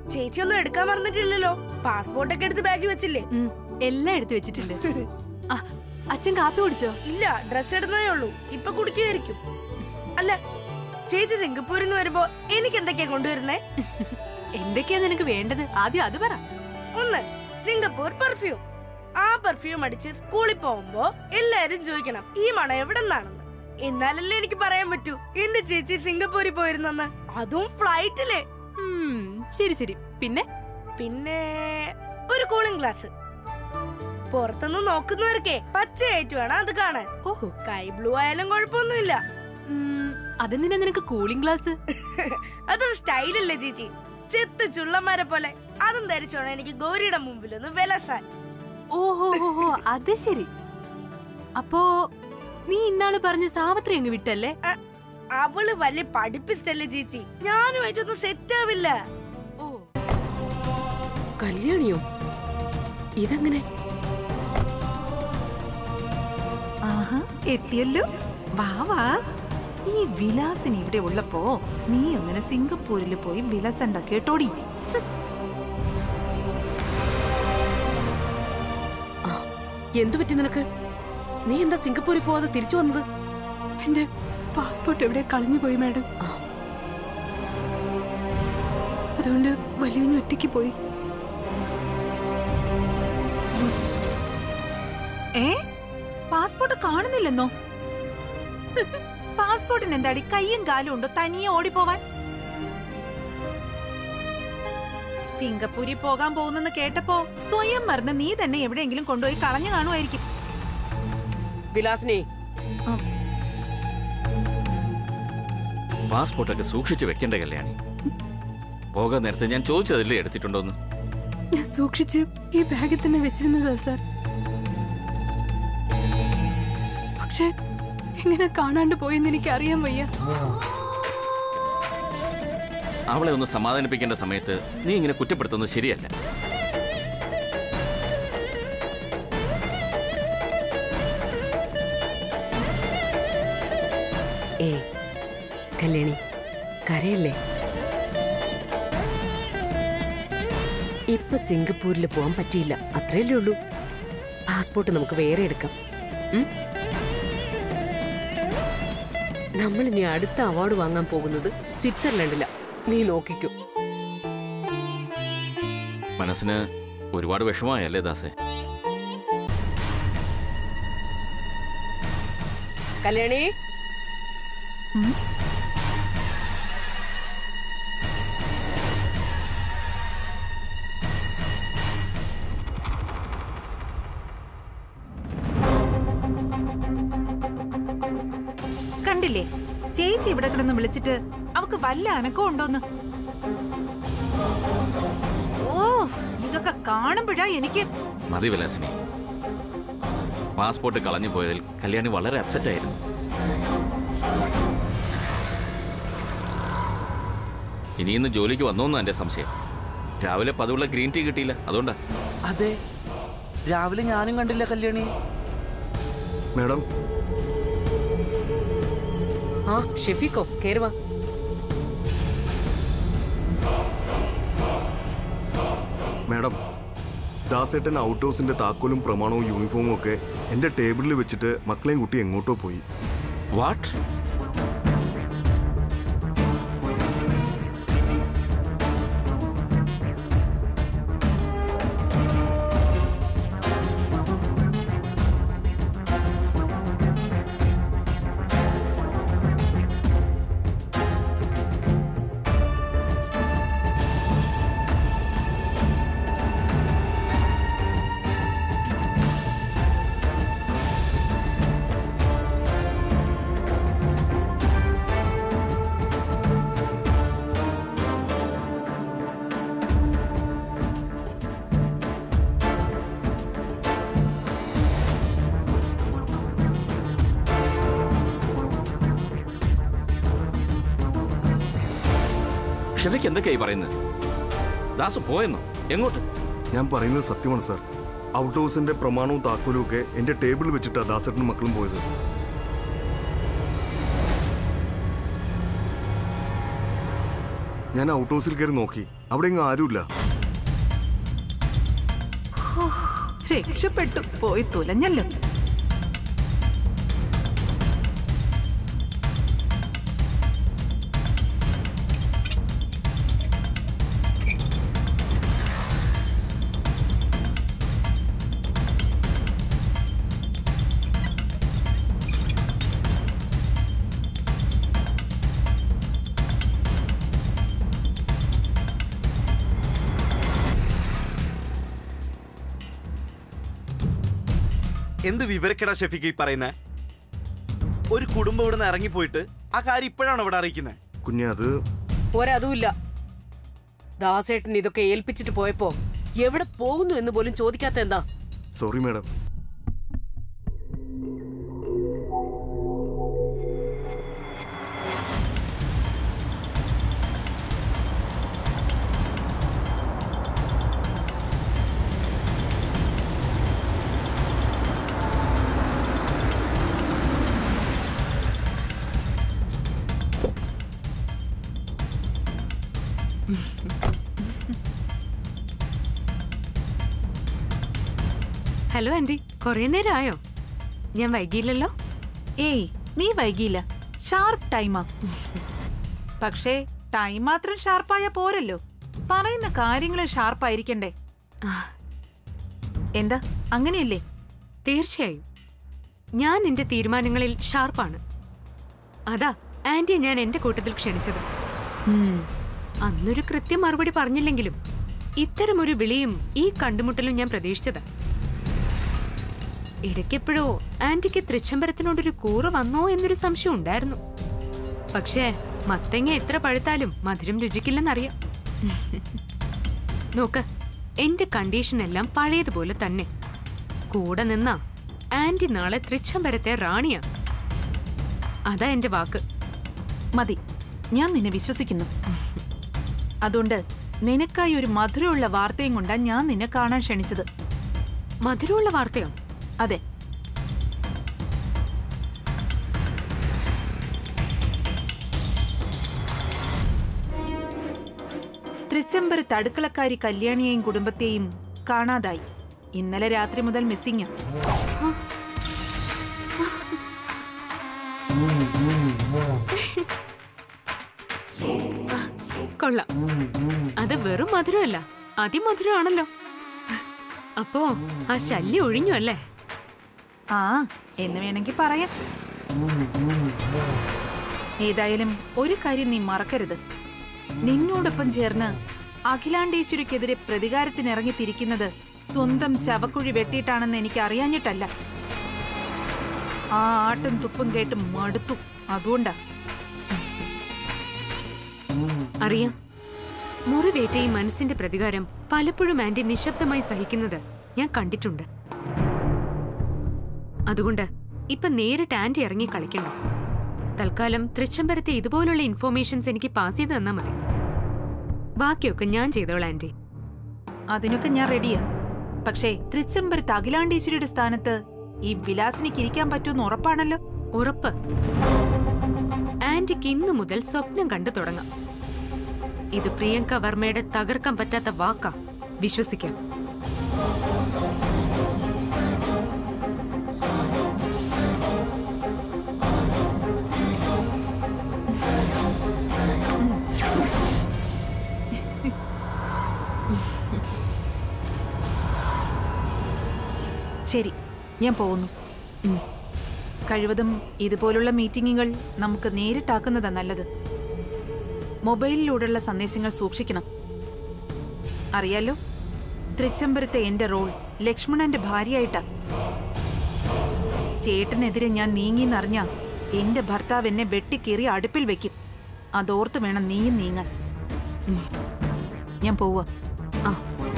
ചേച്ചി ഒന്നും എടുക്കാൻ മറന്നിട്ടില്ലല്ലോ പാസ്പോർട്ട് ഒക്കെ എടുത്ത് ബാഗിൽ വെച്ചില്ലേ ഉം, എല്ലാം എടുത്തു വെച്ചിട്ടുണ്ട് ആ, അച്ഛൻ കാപ്പി കുടിച്ചോ ഇല്ല ഡ്രസ് ഇടുന്നതേ ഉള്ളൂ ഇപ്പൊ കുടിക്കുമായിരിക്കും അല്ല ചേച്ചി സിംഗപ്പൂരിൽ നിന്ന് വരുമ്പോ എനിക്ക് എന്തൊക്കെയാ കൊണ്ടുവരുന്നേ എന്തൊക്കെയാ നിനക്ക് വേണ്ടത് ആദ്യം അത് പറ ഒന്ന് സിംഗപ്പൂർ പെർഫ്യൂം ആ പെർഫ്യൂം അടിച്ച് സ്കൂളിൽ പോകുമ്പോ എല്ലാരും ചോദിക്കണം ഈ മണം എവിടെ നിന്നാണെന്ന് എന്നാലല്ലേ എനിക്ക് പറയാൻ പറ്റൂ എന്റെ ചേച്ചി സിംഗപ്പൂരിൽ പോയിരുന്നെന്ന് അതും ഫ്ലൈറ്റില് ഉം, ശരി ശരി പിന്നെ പിന്നെ ഒരു കൂളിംഗ് ഗ്ലാസ് പുറത്തുനിന്ന് നോക്കുന്നവർക്കേ പച്ചയായിട്ട് വേണം അത് കാണാൻ ഓഹോ സ്കൈ ബ്ലൂ ആയാലും കുഴപ്പമൊന്നുമില്ല ഉം, അതെന്തിനാ നിനക്ക് കൂളിംഗ് ഗ്ലാസ് അതൊരു സ്റ്റൈലല്ലേ ചേച്ചി ചെത്ത് ചുള്ളന്മാരെ പോലെ അതും ധരിച്ചോണം എനിക്ക് ഗൗരിയുടെ മുമ്പിൽ ഒന്ന് വിലസാൻ ഓഹോ ഓഹോ അത് ശരി അപ്പോ നീ ഇന്നാള് പറഞ്ഞ സാവത്രി അങ്ങ് വിട്ടല്ലേ അ- അവള് വലിയ പഠിപ്പിച്ചല്ലേ ചേച്ചി ഞാനുമായിട്ടൊന്നും സെറ്റ് ആവില്ല ഓ കല്യാണിയോ ഇതെങ്ങനെ ആഹാ എത്തിയല്ലോ വാ വാ ഈ വിലാസിന് ഇവിടെ ഉള്ളപ്പോ നീ അങ്ങനെ സിംഗപ്പൂരിൽ പോയി വിലസണ്ട കേട്ടോടി ഹ്. എന്തു പറ്റി നിനക്ക് നീ എന്താ സിംഗപ്പൂരിൽ പോവാതെ തിരിച്ചു വന്നത് എന്റെ പാസ്പോർട്ട് എവിടെ കളഞ്ഞു പോയി മാഡം അതുകൊണ്ട് വലിയ ഒറ്റയ്ക്ക് പോയി ഏ പാസ്പോർട്ട് കാണുന്നില്ലെന്നോ പാസ്പോർട്ടിന് എന്താടി കയ്യും കാലും ഉണ്ടോ തനിയെ ഓടിപ്പോവാൻ സിംഗപ്പൂരിൽ പോകാൻ പോകുന്നെന്ന് കേട്ടപ്പോ സ്വയം മറന്ന് നീ തന്നെ എവിടെയെങ്കിലും കൊണ്ടുപോയി കളഞ്ഞു കാണുമായിരിക്കും വിലാസിനെ പാസ്പോർട്ടൊക്കെ സൂക്ഷിച്ചു വെക്കേണ്ട കല്യാണി പോകാൻ നേരത്തെ ഞാൻ ചോദിച്ചതല്ലേ എടുത്തിട്ടുണ്ടോന്ന് ഞാൻ സൂക്ഷിച്ച് ഈ ബാഗിൽ തന്നെ വെച്ചിരുന്നതാ സാർ പക്ഷെ എങ്ങനെ കാണാണ്ട് പോയെന്ന് എനിക്ക് അറിയാൻ വയ്യ അവളെ ഒന്ന് സമാധാനിപ്പിക്കേണ്ട സമയത്ത് നീ ഇങ്ങനെ കുറ്റപ്പെടുത്തുന്നത് ശരിയല്ല ഏ കല്യാണി കരയല്ലേ ഇപ്പൊ സിംഗപ്പൂരിൽ പോകാൻ പറ്റിയില്ല അത്രയല്ലേ ഉള്ളൂ പാസ്പോർട്ട് നമുക്ക് വേറെ എടുക്കാം ഉം? നമ്മൾ ഇനി അടുത്ത അവാർഡ് വാങ്ങാൻ പോകുന്നത് സ്വിറ്റ്സർലൻഡിലാ നീ നോക്കിക്കോ മനസ്സിന് ഒരുപാട് വിഷമമായല്ലേ ദാസേ കല്യാണി കണ്ടില്ലേ ചേച്ചി ഇവിടെ കിടന്ന് വിളിച്ചിട്ട് അവക്ക് വല്ല അനക്കവും ഉണ്ടോന്ന് ഓ ഇതൊക്കെ കാണുമ്പോഴാ എനിക്ക് മതി വിലാസിനി പാസ്പോർട്ട് കളഞ്ഞു പോയതിൽ കല്യാണി വളരെ അപ്സെറ്റ് ആയിരുന്നു ഇനി ഇന്ന് ജോലിക്ക് വന്നോന്നാ എന്റെ സംശയം രാവിലെ പതിവുള്ള ഗ്രീൻ ടീ കിട്ടിയില്ല അതുകൊണ്ടാ അതെ രാവിലെ ഞാനും കണ്ടില്ല കല്യാണി മാഡം ആ ഷെഫിക്കോ കേറുവാ മാഡം ദാസേട്ടൻ ഔട്ട് ഹൗസിന്റെ താക്കോലും പ്രമാണവും യൂണിഫോമും ഒക്കെ എന്റെ ടേബിളിൽ വെച്ചിട്ട് മക്കളെയും കുട്ടി എങ്ങോട്ടോ പോയി വാട്ട് ഷെഫിക്ക് എന്തൊക്കെയായി പറയുന്നത് ദാസ് പോയെന്നോ എങ്ങോട്ട് ഞാൻ പറയുന്നത് സത്യമാണ് സാർ ഔട്ട് ഹൗസിന്റെ പ്രമാണവും താക്കോലും ഒക്കെ എന്റെ ടേബിളിൽ വെച്ചിട്ടാ ദാസേട്ടനും മക്കളും പോയത് ഞാൻ ഔട്ട് ഹൗസിൽ കയറി നോക്കി അവിടെ ഇങ്ങ് ആരുമില്ല രക്ഷപ്പെട്ടു പോയി തുലഞ്ഞല്ലോ എന്ത് വിവരക്കെടാ ഷെഫിക്ക് ഈ പറയുന്നേ ഒരു കുടുംബം ഇവിടെ നിന്ന് ഇറങ്ങിപ്പോയിട്ട് ആ കാര്യം ഇപ്പോഴാണ് ഇവിടെ അറിയിക്കുന്നത് കുഞ്ഞെ അത് ഒരതുമില്ല ദാസേട്ടൻ ഇതൊക്കെ ഏൽപ്പിച്ചിട്ട് പോയപ്പോ എവിടെ പോകുന്നു എന്ന് പോലും ചോദിക്കാത്ത എന്താ സോറി മാഡം ഹലോ ആന്റി കൊറേ നേരം ആയോ ഞാൻ വൈകിയില്ലല്ലോ ഏയ് നീ വൈകിയില്ല ഷാർപ്പ് ടൈമാ പക്ഷേ ടൈം മാത്രം ഷാർപ്പായ പോരല്ലോ പറയുന്ന കാര്യങ്ങൾ ഷാർപ്പായിരിക്കണ്ടേ ആ, എന്താ അങ്ങനെയല്ലേ തീർച്ചയായും ഞാൻ എന്റെ തീരുമാനങ്ങളിൽ ഷാർപ്പാണ് അതാ ആന്റിയെ ഞാൻ എന്റെ കൂട്ടത്തിൽ ക്ഷണിച്ചത് ഉം, അന്നൊരു കൃത്യം മറുപടി പറഞ്ഞില്ലെങ്കിലും ഇത്തരമൊരു വിളിയും ഈ കണ്ടുമുട്ടലും ഞാൻ പ്രതീക്ഷിച്ചതാ ഇടയ്ക്കെപ്പോഴോ ആന്റിക്ക് തൃച്ചംബരത്തിനോടൊരു കൂറ് വന്നോ എന്നൊരു സംശയം ഉണ്ടായിരുന്നു പക്ഷേ മത്തങ്ങ എത്ര പഴുത്താലും മധുരം രുചിക്കില്ലെന്നറിയാം നോക്ക് എന്റെ കണ്ടീഷൻ എല്ലാം പഴയതുപോലെ തന്നെ കൂടെ നിന്ന ആന്റി നാളെ തൃച്ചംബരത്തെ റാണിയാ അതാ എന്റെ വാക്ക് മതി ഞാൻ നിന്നെ വിശ്വസിക്കുന്നു അതുകൊണ്ട് നിനക്കായി ഒരു മധുരമുള്ള വാർത്തയും കൊണ്ടാ ഞാൻ നിന്നെ കാണാൻ ക്ഷണിച്ചത് മധുരമുള്ള വാർത്തയോ അതെ തൃച്ചംബരത്ത് അടുക്കളക്കാരി കല്യാണിയെയും കുടുംബത്തെയും കാണാതായി ഇന്നലെ രാത്രി മുതൽ മിസ്സിംഗ് കൊള്ളാം അത് വെറും മധുരമല്ല അതിമധുരമാണല്ലോ അപ്പോ ആ ശല്യം ഒഴിഞ്ഞു അല്ലേ ആ എന്ന് വേണമെങ്കിൽ പറയാം ഏതായാലും ഒരു കാര്യം നീ മറക്കരുത് നിന്നോടൊപ്പം ചേർന്ന് അഖിലാണ്ടേശ്വരിക്കെതിരെ പ്രതികാരത്തിനിറങ്ങി തിരിക്കുന്നത് സ്വന്തം ശവക്കുഴി വെട്ടിയിട്ടാണെന്ന് എനിക്ക് അറിയാഞ്ഞിട്ടല്ല ആ ആട്ടും തുപ്പും കേട്ട് മടുത്തു അതുകൊണ്ടാ അറിയാം മുറിവേറ്റ ഈ മനസ്സിന്റെ പ്രതികാരം പലപ്പോഴും ആന്റി നിശബ്ദമായി സഹിക്കുന്നത് ഞാൻ കണ്ടിട്ടുണ്ട് അതുകൊണ്ട് ഇപ്പൊ നേരിട്ട് ആന്റി ഇറങ്ങി കളിക്കണ്ട തൽക്കാലം തൃച്ചംബരത്തെ ഇതുപോലുള്ള ഇൻഫോർമേഷൻസ് എനിക്ക് പാസ് ചെയ്ത് തന്നാ മതി ബാക്കിയൊക്കെ ഞാൻ ചെയ്തോളാം ആന്റി അതിനൊക്കെ ഞാൻ റെഡിയാ പക്ഷേ തൃച്ചംബരത്ത് അഖിലാണ്ടേശ്വരിയുടെ സ്ഥാനത്ത് ഈ വിലാസിനിക്ക് ഇരിക്കാൻ പറ്റുമെന്ന് ഉറപ്പാണല്ലോ ഉറപ്പ് ആന്റിക്ക് ഇന്നു മുതൽ സ്വപ്നം കണ്ടു തുടങ്ങാം ഇത് പ്രിയങ്ക വർമ്മയുടെ തകർക്കാൻ പറ്റാത്ത വാക്കാ വിശ്വസിക്കാം ശരി ഞാൻ പോകുന്നു ഉം. കഴിവതും ഇതുപോലുള്ള മീറ്റിങ്ങുകൾ നമുക്ക് നേരിട്ടാക്കുന്നതാ നല്ലത് മൊബൈലിലൂടെയുള്ള സന്ദേശങ്ങൾ സൂക്ഷിക്കണം അറിയാലോ തൃച്ചംബരത്തെ എന്റെ റോൾ ലക്ഷ്മണന്റെ ഭാര്യയായിട്ടാ ചേട്ടനെതിരെ ഞാൻ നീങ്ങിന്നറിഞ്ഞ എന്റെ ഭർത്താവ് എന്നെ വെട്ടിക്കേറി അടുപ്പിൽ വെക്കും അതോർത്ത് വേണം നീയും നീങ്ങാൻ ഉം. ഞാൻ പോവാ ആ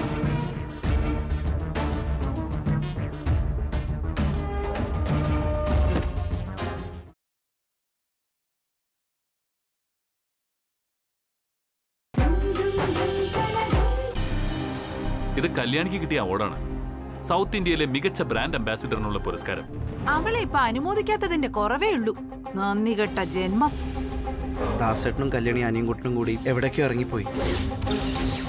ഇത് കല്യാണിക്ക് കിട്ടിയ അവാർഡാണ് സൗത്ത് ഇന്ത്യയിലെ മികച്ച ബ്രാൻഡ് അംബാസിഡറിനുള്ള പുരസ്കാരം അവളെ ഇപ്പൊ അനുമോദിക്കാത്തതിന്റെ കുറവേ ഉള്ളൂ നന്ദി കെട്ട ജന്മം ദാസേട്ടനും കല്യാണി അനിയൻകുട്ടനും കൂടി എവിടേക്കോ ഇറങ്ങിപ്പോയി